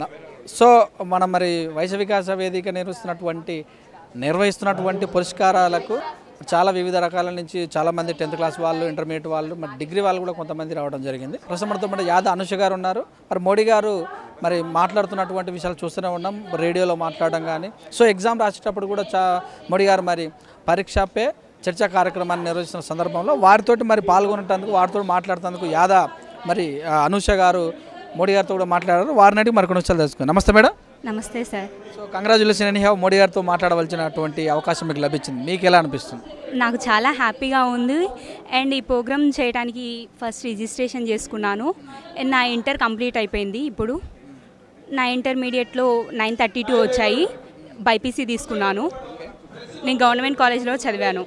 న- సో మనం మరి వైశ్య వికాస వేదిక నిర్వహిస్తున్నటువంటి నిర్వహిస్తున్నటువంటి పురస్కారాలకు చాలా వివిధ రకాల నుంచి చాలామంది టెన్త్ క్లాస్ వాళ్ళు ఇంటర్మీడియట్ వాళ్ళు మరి డిగ్రీ వాళ్ళు కూడా కొంతమంది రావడం జరిగింది ప్రస్తుతం మనతో పాటు యాద అనుష గారు ఉన్నారు మరి మోడీ గారు మరి మాట్లాడుతున్నటువంటి విషయాలు చూస్తూనే ఉన్నాం రేడియోలో మాట్లాడడం కానీ సో ఎగ్జామ్ రాసేటప్పుడు కూడా చా మోడీ గారు మరి పరీక్ష పే చర్చా కార్యక్రమాన్ని నిర్వహిస్తున్న సందర్భంలో వారితోటి మరి పాల్గొనేటందుకు వారితో మాట్లాడుతందుకు యాద మరి ఆ, అనూష గారు మోడీ గారితో కూడా మాట్లాడారు వారిని అడిగి మరి కొన్ని విషయాలు తెలుసుకుందాం నమస్తే మేడం నమస్తే sir so congratulation any have Modi గారితో మాట్లాడవలసినటువంటి అవకాశం మీకు లభించింది మీకు ఎలా అనిపిస్తుంది నాకు చాలా హ్యాపీగా ఉంది అండ్ ఈ ప్రోగ్రామ్ చేయడానికి ఫస్ట్ రిజిస్ట్రేషన్ చేసుకున్నాను అండ్ నా ఇంటర్ కంప్లీట్ అయిపోయింది ఇప్పుడు నా ఇంటర్మీడియట్లో నైన్ థర్టీ టూ వచ్చాయి బైపీసీ తీసుకున్నాను నేను గవర్నమెంట్ కాలేజ్లో చదివాను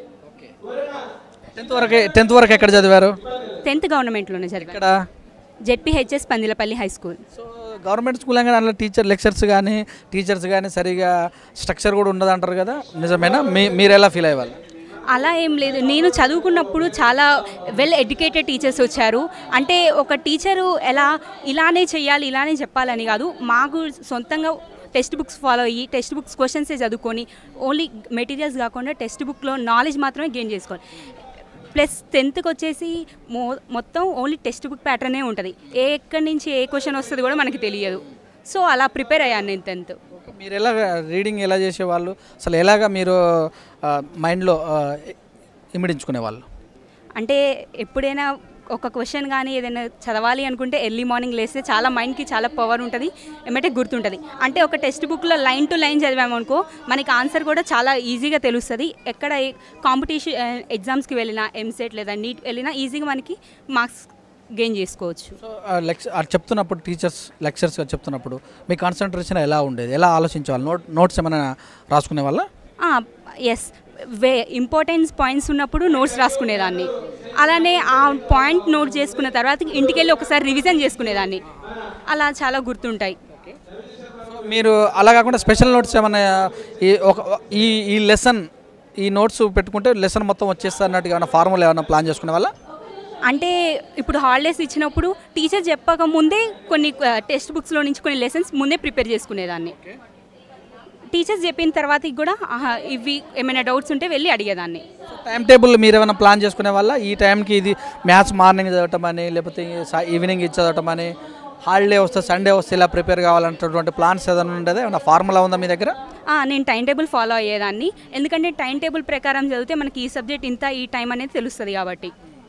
టెన్త్ వరకు టెన్త్ వరకు ఎక్కడ చదివారు టెన్త్ గవర్నమెంట్లోనే చదివాను ఇక్కడ ZPHS Pandilapalli high school so government school అనగానే అందులో టీచర్ లెక్చర్స్ కానీ టీచర్స్ కానీ సరిగా స్ట్రక్చర్ కూడా ఉండదు అంటారు కదా నిజమేనా మీ మీరు ఎలా ఫీల్ అయ్యేవాళ్ళు అలా ఏం లేదు నేను చదువుకున్నప్పుడు చాలా వెల్ ఎడ్యుకేటెడ్ టీచర్స్ వచ్చారు అంటే ఒక టీచరు ఎలా ఇలానే చెయ్యాలి ఇలానే చెప్పాలని కాదు మాకు సొంతంగా టెక్స్ట్ బుక్స్ ఫాలో అయ్యి టెక్స్ట్ బుక్స్ క్వశ్చన్సే చదువుకొని ఓన్లీ మెటీరియల్స్ కాకుండా టెక్స్ట్ బుక్లో నాలెడ్జ్ మాత్రమే గెయిన్ చేసుకోవాలి ప్లస్ టెన్త్కి వచ్చేసి మో మొత్తం ఓన్లీ టెక్స్ట్ బుక్ ప్యాటర్నే ఉంటుంది ఏ ఎక్కడి నుంచి ఏ క్వశ్చన్ వస్తుంది కూడా మనకి తెలియదు సో అలా ప్రిపేర్ అయ్యాను నేను టెన్త్ మీరు ఎలా రీడింగ్ ఎలా చేసేవాళ్ళు అసలు ఎలాగ మీరు ఆ, మైండ్లో ఆ, ఇమిడించుకునేవాళ్ళు అంటే ఎప్పుడైనా ఒక క్వశ్చన్ కానీ ఏదైనా చదవాలి అనుకుంటే ఎర్లీ మార్నింగ్ లేస్తే చాలా మైండ్కి చాలా పవర్ ఉంటుంది ఏమంటే గుర్తుంటుంది అంటే ఒక టెక్స్ట్ బుక్లో లైన్ టు లైన్ చదివామనుకో మనకి ఆన్సర్ కూడా చాలా ఈజీగా తెలుస్తుంది ఎక్కడ కాంపిటీషన్ ఎగ్జామ్స్కి వెళ్ళినా ఎంసెట్ లేదా నీట్ వెళ్ళినా ఈజీగా మనకి మార్క్స్ గెయిన్ చేసుకోవచ్చు సో లెక్చర్ అది చెప్తున్నప్పుడు టీచర్స్ లెక్చర్స్ చెప్తున్నప్పుడు మీ కాన్సన్ట్రేషన్ ఎలా ఉండేది ఎలా ఆలోచించేవాళ్ళు నోట్ నోట్స్ ఏమైనా రాసుకునే వాళ్ళ ఎస్ వే ఇంపార్టెన్స్ పాయింట్స్ ఉన్నప్పుడు నోట్స్ రాసుకునేదాన్ని అలానే ఆ పాయింట్ నోట్ చేసుకున్న తర్వాత ఇంటికి వెళ్ళి ఒకసారి రివిజన్ చేసుకునేదాన్ని అలా చాలా గుర్తుంటాయి సో మీరు అలా కాకుండా స్పెషల్ నోట్స్ ఏమైనా ఈ ఒక ఈ ఈ లెసన్ ఈ నోట్స్ పెట్టుకుంటే లెసన్ మొత్తం వచ్చేస్తా అన్నట్టుగా ఏమైనా ఫార్ములా ఏమైనా ప్లాన్ చేసుకునే వాళ్ళ అంటే ఇప్పుడు హాలిడేస్ ఇచ్చినప్పుడు టీచర్ చెప్పక ముందే కొన్ని టెక్స్ట్ బుక్స్లో నుంచి కొన్ని లెసన్స్ ముందే ప్రిపేర్ చేసుకునేదాన్ని టీచర్స్ చెప్పిన తర్వాత కూడా ఆహా, ఇవి ఏమైనా డౌట్స్ ఉంటే వెళ్ళి అడిగేదాన్ని టైం టేబుల్ మీరు ఏమైనా ప్లాన్ చేసుకునే వల్ల ఈ టైంకి ఇది మ్యాథ్స్ మార్నింగ్ చదవటం అని లేకపోతే సా- ఈవినింగ్ ఇది చదవటం అని హాలిడే వస్తే సండే వస్తే ఇలా ప్రిపేర్ కావాలంటున్నటువంటి ప్లాన్స్ ఏదైనా ఉండేదా ఏమైనా ఫార్ములా ఉందా మీ దగ్గర ఆ, నేను టైం టేబుల్ ఫాలో అయ్యేదాన్ని ఎందుకంటే టైం టేబుల్ ప్రకారం చదివితే మనకి ఈ సబ్జెక్ట్ ఇంత ఈ టైం అనేది తెలుస్తుంది కాబట్టి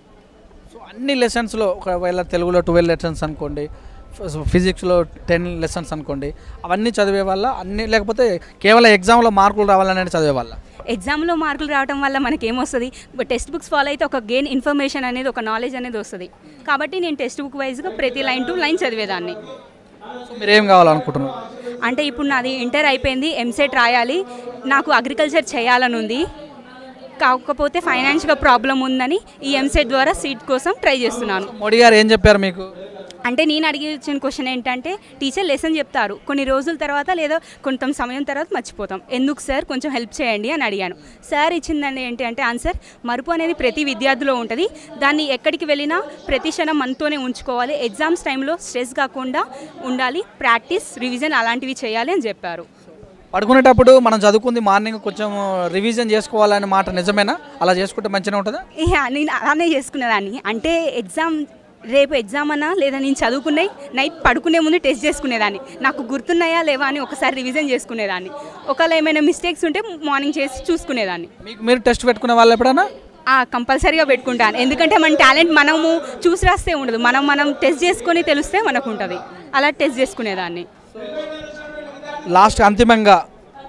సో అన్ని లెసన్స్లో ఒకవేళ తెలుగులో ట్వెల్వ్ లెసన్స్ అనుకోండి ఫిజిక్స్లో టెన్ లెసన్స్ అనుకోండి అవన్నీ చదివే వల్ల అన్ని లేకపోతే కేవలం ఎగ్జామ్లో మార్కులు రావాలనే చదివే వాళ్ళ ఎగ్జామ్లో మార్కులు రావడం వల్ల మనకి ఏమొస్తుంది టెక్స్ట్ బుక్స్ ఫాలో అయితే ఒక గెయిన్ ఇన్ఫర్మేషన్ అనేది ఒక నాలెడ్జ్ అనేది వస్తుంది కాబట్టి నేను టెక్స్ట్ బుక్ వైజ్గా ప్రతి లైన్ టు లైన్ చదివేదాన్ని సో మీరు ఏం కావాలనుకుంటున్నారు అంటే ఇప్పుడు నాది ఇంటర్ అయిపోయింది ఎంసెట్ రాయాలి నాకు అగ్రికల్చర్ చేయాలని ఉంది కాకపోతే ఫైనాన్షియల్గా ప్రాబ్లం ఉందని ఈ ఎంసెట్ ద్వారా సీట్ కోసం ట్రై చేస్తున్నాను మోడీ గారు ఏం చెప్పారు మీకు అంటే నేను అడిగిన క్వశ్చన్ ఏంటంటే టీచర్ లెసన్ చెప్తారు కొన్ని రోజుల తర్వాత లేదా కొంత సమయం తర్వాత మర్చిపోతాం ఎందుకు సార్ కొంచెం హెల్ప్ చేయండి అని అడిగాను సార్ ఇచ్చిందండి ఏంటి అంటే ఆన్సర్ మరుపు అనేది ప్రతి విద్యార్థిలో ఉంటుంది దాన్ని ఎక్కడికి వెళ్ళినా ప్రతి క్షణం మనతోనే ఉంచుకోవాలి ఎగ్జామ్స్ టైంలో స్ట్రెస్ కాకుండా ఉండాలి ప్రాక్టీస్ రివిజన్ అలాంటివి చేయాలి అని చెప్పారు పడుకునేటప్పుడు మనం చదువుకుంది మార్నింగ్ కొంచెం రివిజన్ చేసుకోవాలనే మాట నిజమేనా అలా చేసుకుంటే మంచిగా ఉంటుందా ఇహ, నేను అలానే చేసుకునేదాన్ని అంటే ఎగ్జామ్ రేపు ఎగ్జామ్ అన్నా లేదా నేను చదువుకున్నాయి నైట్ పడుకునే ముందు టెస్ట్ చేసుకునేదాన్ని నాకు గుర్తున్నాయా లేవా అని ఒకసారి రివిజన్ చేసుకునేదాన్ని ఒకవేళ ఏమైనా మిస్టేక్స్ ఉంటే మార్నింగ్ చేసి చూసుకునేదాన్ని మీకు మీరు టెస్ట్ పెట్టుకునే వాళ్ళు ఎప్పుడైనా ఆ, కంపల్సరీగా పెట్టుకుంటాను ఎందుకంటే మన టాలెంట్ మనము చూసి రాస్తే ఉండదు మనం మనం టెస్ట్ చేసుకొని తెలిస్తే మనకు ఉంటుంది అలా టెస్ట్ చేసుకునేదాన్ని లాస్ట్ అంతిమంగా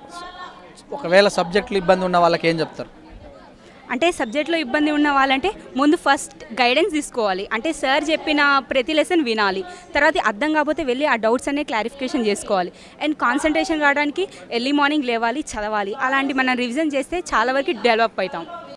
ఒకవేళ సబ్జెక్టులు ఇబ్బంది ఉన్న వాళ్ళకి ఏం చెప్తారు అంటే సబ్జెక్ట్లో ఇబ్బంది ఉన్న వాళ్ళంటే ముందు ఫస్ట్ గైడెన్స్ తీసుకోవాలి అంటే సార్ చెప్పిన ప్రతి లెసన్ వినాలి తర్వాత అర్థం కాకపోతే వెళ్ళి ఆ డౌట్స్ అనే క్లారిఫికేషన్ చేసుకోవాలి అండ్ కాన్సన్ట్రేషన్ కావడానికి ఎర్లీ మార్నింగ్ లేవాలి చదవాలి అలాంటి మనం రివిజన్ చేస్తే చాలా వరకు డెవలప్ అవుతాం